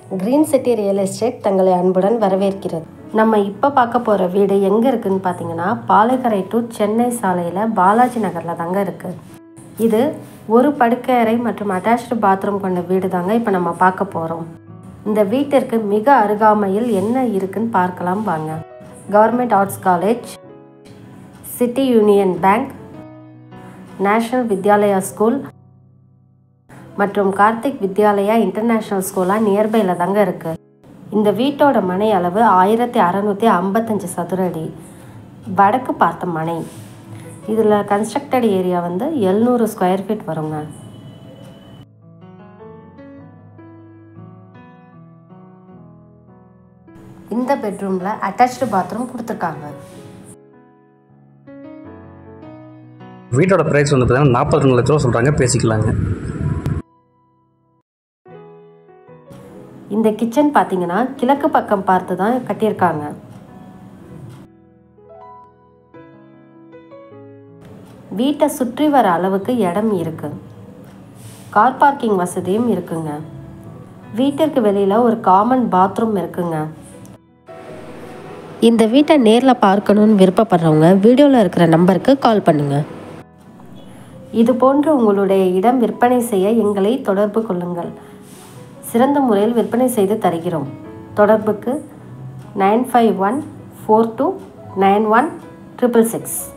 green city real estate தங்களை அன்புடன் வரவேற்கிறது நம்ம இப்போ பார்க்க போகிற வீடு எங்கே இருக்குதுன்னு பார்த்தீங்கன்னா பாலைக்கரை டு சென்னை சாலையில் பாலாஜி நகரில் தாங்க இருக்குது இது ஒரு படுக்கை அறை மற்றும் அட்டாச்டு பாத்ரூம் கொண்ட வீடு தாங்க இப்போ நம்ம பார்க்க போகிறோம் இந்த வீட்டிற்கு மிக அருகாமையில் என்ன இருக்குன்னு பார்க்கலாம் வாங்க government arts college city union bank national Vidyalaya school மற்றும் கார்த்திக் வித்யாலயா இன்டர்நேஷ்னல் ஸ்கூலாக நியர்பையில் தாங்க இருக்குது இந்த வீட்டோட மனை அளவு ஆயிரத்தி அறநூற்றி ஐம்பத்தஞ்சு சதுர அடி வடக்கு பார்த்த மனை இதில் கன்ஸ்ட்ரக்டட் ஏரியா வந்து எழுநூறு ஸ்கொயர் ஃபீட் வருங்க இந்த பெட்ரூமில் அட்டாச்டு பாத்ரூம் கொடுத்துருக்காங்க வீட்டோட ப்ரைஸ் வந்து பார்த்தீங்கன்னா நாற்பத்தி ரெண்டு லட்ச ரூபா சொல்கிறாங்க பேசிக்கலாங்க இந்த கிச்சன் பார்த்தீங்கன்னா கிழக்கு பக்கம் பார்த்து தான் கட்டியிருக்காங்க வீட்டை சுற்றி வர அளவுக்கு இடம் இருக்கு கார் பார்க்கிங் வசதியும் இருக்குங்க வீட்டிற்கு வெளியில் ஒரு காமன் பாத்ரூம் இருக்குங்க இந்த வீட்டை நேரில் பார்க்கணுன்னு விருப்பப்படுறவங்க வீடியோவில் இருக்கிற நம்பருக்கு கால் பண்ணுங்கள் இது போன்று உங்களுடைய இடம் விற்பனை செய்ய எங்களை தொடர்பு கொள்ளுங்கள் சிறந்த முறையில் விற்பனை செய்து தருகிறோம் தொடர்புக்கு nine five one four two nine one triple six